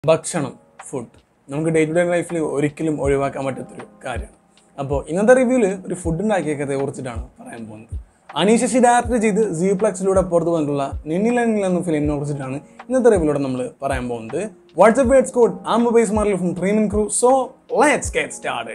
ഭക്ഷണം ഫുഡ് നമുക്ക് day to day ലൈഫിൽ ഒരിക്കലും ഒഴിവാക്കാൻ പറ്റാത്തൊരു കാര്യമാണ് അപ്പോൾ ഇന്നത്തെ റിവ്യൂവിൽ ഒരു ഫുഡ് ഉണ്ടാക്കിയ കഥയെ കുറിച്ചിട്ടാണ് പറയാൻ പോകുന്നത് അനീഷ ശശി ഡയറക്റ്റ് ചെയ്ത് സി പ്ലക്സിലൂടെ പുറത്തു വന്നിട്ടുള്ള നിന്നിൽ നിന്നിൽ എന്ന ഫിലിമിനെ കുറിച്ചിട്ടാണ് ഇന്നത്തെ റിവ്യൂലൂടെ നമ്മൾ പറയാൻ പോകുന്നത് വാട്സ്ആപ്പ് വേഡ്സ് കോഡ് ആം മൊബൈൽസ് മാറിൽ from training crew so let's get start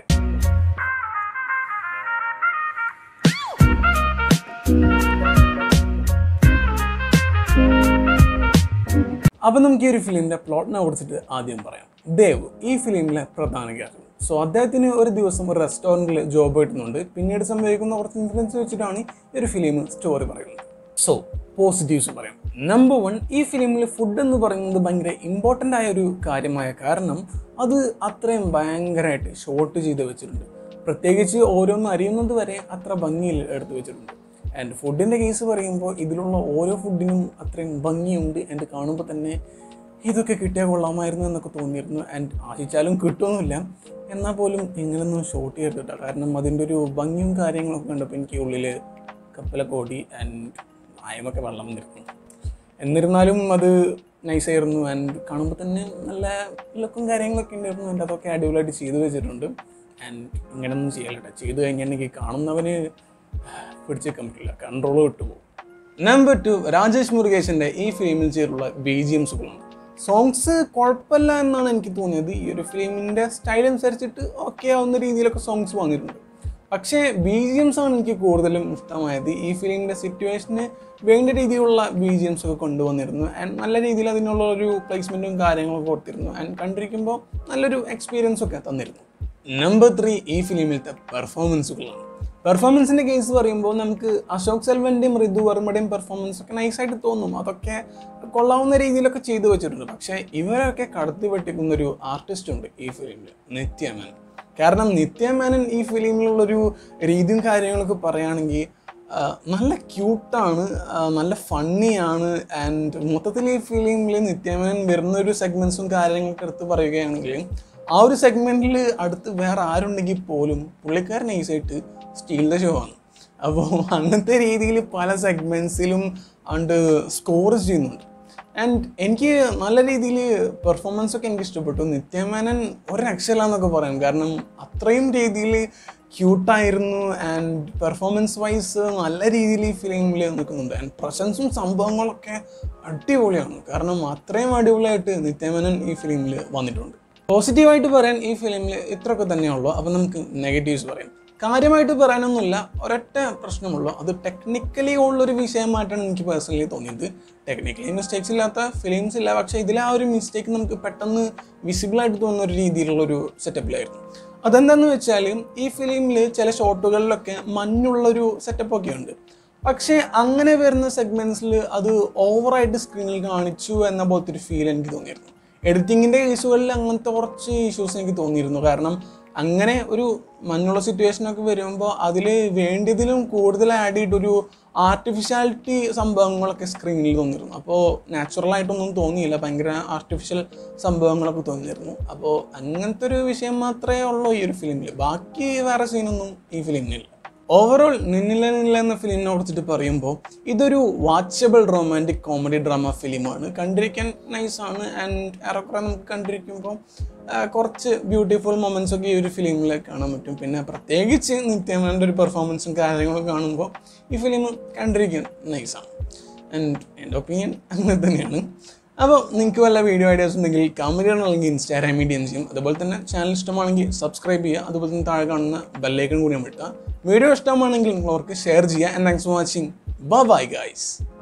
അപ്പം നമുക്ക് ഈ ഒരു ഫിലിമിൻ്റെ പ്ലോട്ടിനെ കുറിച്ചിട്ട് ആദ്യം പറയാം ദേവ് ഈ ഫിലിമിലെ പ്രധാന ക്യാരക്ടർ സോ അദ്ദേഹത്തിന് ഒരു ദിവസം ഒരു റെസ്റ്റോറൻറ്റിൽ ജോബ് കിട്ടുന്നുണ്ട് പിന്നീട് സംഭവിക്കുന്ന കുറച്ച് ഇൻസിഡൻസ് വെച്ചിട്ടാണ് ഈ ഒരു ഫിലിം സ്റ്റോറി പറയുന്നത് സോ പോസിറ്റീവ്സ് പറയാം നമ്പർ വൺ ഈ ഫിലിമിൽ ഫുഡ് എന്ന് പറയുന്നത് ഭയങ്കര ഇമ്പോർട്ടൻ്റ് ആയ ഒരു കാര്യമായ കാരണം അത് അത്രയും ഭയങ്കരമായിട്ട് ഷോർട്ട് ചെയ്ത് വെച്ചിട്ടുണ്ട് പ്രത്യേകിച്ച് ഓരോന്ന് അറിയുന്നത് വരെ അത്ര ഭംഗിയിൽ എടുത്തു വെച്ചിട്ടുണ്ട് ആൻഡ് ഫുഡിൻ്റെ കേസ് പറയുമ്പോൾ ഇതിലുള്ള ഓരോ ഫുഡിനും അത്രയും ഭംഗിയുണ്ട് ആൻഡ് കാണുമ്പോൾ തന്നെ ഇതൊക്കെ കിട്ടിയാൽ കൊള്ളാമായിരുന്നു എന്നൊക്കെ തോന്നിയിരുന്നു ആൻഡ് ആശിച്ചാലും കിട്ടുമൊന്നുമില്ല എന്നാൽ പോലും ഇങ്ങനൊന്നും ഷോട്ട് ചെയ്തിട്ട കാരണം അതിൻ്റെ ഒരു ഭംഗിയും കാര്യങ്ങളൊക്കെ കണ്ടപ്പോൾ എനിക്ക് ഉള്ളിൽ കപ്പലൊക്കെ ഓടി ആൻഡ് ആയമൊക്കെ വെള്ളം വന്നിരുന്നു എന്നിരുന്നാലും അത് നൈസായിരുന്നു ആൻഡ് കാണുമ്പോൾ തന്നെ നല്ല ലുക്കും കാര്യങ്ങളൊക്കെ ഉണ്ടായിരുന്നു ആൻഡ് അതൊക്കെ അടിപൊളിയായിട്ട് ചെയ്തു വെച്ചിട്ടുണ്ട് ആൻഡ് ഇങ്ങനെയൊന്നും ചെയ്യലട്ടെ ചെയ്തു കഴിഞ്ഞിട്ടുണ്ടെങ്കിൽ കാണുന്നവന് പിടിച്ചേക്കാൻ പറ്റില്ല കൺട്രോൾ വിട്ടുപോകും നമ്പർ ടു രാജേഷ് മുരുകേശൻ്റെ ഈ ഫിലിമിൽ ചെയ്തിട്ടുള്ള ബി ജി എംസുകളാണ് സോങ്സ് കുഴപ്പമില്ല എന്നാണ് എനിക്ക് തോന്നിയത് ഈ ഒരു ഫിലിമിൻ്റെ സ്റ്റൈൽ അനുസരിച്ചിട്ട് ഓക്കെ ആവുന്ന രീതിയിലൊക്കെ സോങ്സ് വന്നിട്ടുണ്ട് പക്ഷേ ബി ജി എംസ് ആണ് എനിക്ക് കൂടുതലും ഇഷ്ടമായത് ഈ ഫിലിമിൻ്റെ സിറ്റുവേഷന് വേണ്ട രീതിയിലുള്ള ബി ജി എംസ് ഒക്കെ കൊണ്ടുവന്നിരുന്നു ആൻഡ് നല്ല രീതിയിൽ അതിനുള്ള ഒരു പ്ലേസ്മെൻറ്റും കാര്യങ്ങളൊക്കെ കൊടുത്തിരുന്നു ആൻഡ് കണ്ടിരിക്കുമ്പോൾ നല്ലൊരു എക്സ്പീരിയൻസ് ഒക്കെ തന്നിരുന്നു നമ്പർ ത്രീ ഈ ഫിലിമിലത്തെ പെർഫോമൻസുകളാണ് പെർഫോമൻസിന്റെ കേസ് പറയുമ്പോൾ നമുക്ക് അശോക് സെൽവന്റെയും ഋതു വർമ്മയുടെയും പെർഫോമൻസ് ഒക്കെ നൈസായിട്ട് തോന്നും അതൊക്കെ കൊള്ളാവുന്ന രീതിയിലൊക്കെ ചെയ്തു വെച്ചിട്ടുണ്ട് പക്ഷേ ഇവരൊക്കെ കടത്തി വെട്ടിക്കുന്ന ഒരു ആർട്ടിസ്റ്റ് ഉണ്ട് ഈ ഫിലിമിൽ നിത്യമേനൻ കാരണം നിത്യമേനൻ ഈ ഫിലിമിലുള്ളൊരു രീതിയും കാര്യങ്ങളൊക്കെ പറയുകയാണെങ്കിൽ ആ, നല്ല ക്യൂട്ടാണ് നല്ല ഫണ്ണിയാണ് ആൻഡ് മൊത്തത്തിൽ ഈ ഫിലിമിൽ നിത്യമേനൻ വരുന്ന ഒരു സെഗ്മെന്റ്സും കാര്യങ്ങളൊക്കെ എടുത്ത് പറയുകയാണെങ്കിൽ ആ ഒരു സെഗ്മെന്റിൽ അടുത്ത് വേറെ ആരുണ്ടെങ്കിൽ പോലും പുള്ളിക്കാരൻ നൈസായിട്ട് സ്റ്റീൽ ദ ഷോ ആണ് അപ്പോൾ അങ്ങനത്തെ രീതിയിൽ പല സെഗ്മെന്റ്സിലും അണ്ട് സ്കോർ ചെയ്യുന്നുണ്ട് ആൻഡ് എനിക്ക് നല്ല രീതിയിൽ പെർഫോമൻസ് ഒക്കെ എനിക്ക് ഇഷ്ടപ്പെട്ടു നിത്യമേനൻ ഒരു രക്ഷയില്ല എന്നൊക്കെ പറയാം കാരണം അത്രയും രീതിയിൽ ക്യൂട്ടായിരുന്നു ആൻഡ് പെർഫോമൻസ് വൈസ് നല്ല രീതിയിൽ ഈ ഫിലിമിൽ നിൽക്കുന്നുണ്ട് ആൻഡ് പ്രസൻസും സംഭവങ്ങളൊക്കെ അടിപൊളിയാണ് കാരണം അത്രയും അടിപൊളിയായിട്ട് നിത്യമേനൻ ഈ ഫിലിമിൽ വന്നിട്ടുണ്ട് പോസിറ്റീവായിട്ട് പറയാൻ ഈ ഫിലിമിൽ ഇത്രയൊക്കെ തന്നെയുള്ളൂ അപ്പോൾ നമുക്ക് നെഗറ്റീവ്സ് പറയാം കാര്യമായിട്ട് പറയാനൊന്നുമില്ല ഒരൊറ്റ പ്രശ്നമുള്ളൂ അത് ടെക്നിക്കലി ഉള്ളൊരു വിഷയമായിട്ടാണ് എനിക്ക് പേഴ്സണലി തോന്നിയത് ടെക്നിക്കലി മിസ്റ്റേക്സ് ഇല്ലാത്ത ഫിലിംസ് ഇല്ല പക്ഷേ ഇതിലെ ആ ഒരു മിസ്റ്റേക്ക് നമുക്ക് പെട്ടെന്ന് വിസിബിളായിട്ട് തോന്നുന്ന ഒരു രീതിയിലുള്ളൊരു സെറ്റപ്പിലായിരുന്നു അതെന്താന്ന് വെച്ചാൽ ഈ ഫിലിമിൽ ചില ഷോട്ടുകളിലൊക്കെ മഞ്ഞുള്ളൊരു സെറ്റപ്പ് ഒക്കെ ഉണ്ട് പക്ഷേ അങ്ങനെ വരുന്ന സെഗ്മെന്റ്സിൽ അത് ഓവറായിട്ട് സ്ക്രീനിൽ കാണിച്ചു എന്ന പോലത്തെ ഒരു ഫീൽ എനിക്ക് തോന്നിയിരുന്നു എഡിറ്റിങ്ങിൻ്റെ കേസുകളിൽ അങ്ങനത്തെ കുറച്ച് ഇഷ്യൂസ് എനിക്ക് തോന്നിയിരുന്നു കാരണം അങ്ങനെ ഒരു മഞ്ഞുള്ള സിറ്റുവേഷനൊക്കെ വരുമ്പോൾ അതിൽ വേണ്ടിയതിലും കൂടുതൽ ആഡ് ചെയ്തിട്ടൊരു ആർട്ടിഫിഷ്യാലിറ്റി സംഭവങ്ങളൊക്കെ സ്ക്രീനിൽ തോന്നിയിരുന്നു അപ്പോൾ നാച്ചുറലായിട്ടൊന്നും തോന്നിയില്ല ഭയങ്കര ആർട്ടിഫിഷ്യൽ സംഭവങ്ങളൊക്കെ തോന്നിയിരുന്നു അപ്പോൾ അങ്ങനത്തെ ഒരു വിഷയം മാത്രമേ ഉള്ളൂ ഈ ഒരു ഫിലിമിൽ ബാക്കി വേറെ സീനൊന്നും ഈ ഫിലിമിനില്ല ഓവറോൾ നിന്നില നിന്നില എന്ന ഫിലിമിനെ കുറിച്ചിട്ട് പറയുമ്പോൾ ഇതൊരു വാച്ചബിൾ റൊമാൻറ്റിക് കോമഡി ഡ്രാമ ഫിലിമാണ് കണ്ടിരിക്കാൻ നൈസാണ് ആൻഡ് ഏറെക്കുറെ നമുക്ക് കണ്ടിരിക്കുമ്പോൾ ആ, കുറച്ച് ബ്യൂട്ടിഫുൾ മൊമെൻറ്റ്സ് ഒക്കെ ഈ ഒരു ഫിലിമിൽ കാണാൻ പറ്റും പിന്നെ പ്രത്യേകിച്ച് നിത്യമേൻ്റെ ഒരു പെർഫോമൻസും കാര്യങ്ങളും കാണുമ്പോൾ ഈ ഫിലിം കണ്ടിരിക്കാൻ നൈസാണ് ആൻഡ് എൻ്റെ ഒപ്പീനിയൻ അങ്ങനെ തന്നെയാണ് അപ്പോൾ നിങ്ങൾക്ക് വല്ല വീഡിയോ ഐഡിയാസ് ഉണ്ടെങ്കിൽ കമൻറ്റ് ചെയ്യണം അല്ലെങ്കിൽ ഇൻസ്റ്റാഗ്രാം മീഡിയം ചെയ്യും അതുപോലെ തന്നെ ചാനൽ ഇഷ്ടമാണെങ്കിൽ സബ്സ്ക്രൈബ് ചെയ്യുക അതുപോലെ തന്നെ താഴെ കാണുന്ന ബെല്ലൈക്കൺ കൂടി അമർത്തുക വീഡിയോ ഇഷ്ടമാണെങ്കിൽ നിങ്ങൾ അവർക്ക് ഷെയർ ചെയ്യുക and thanks for watching bye guys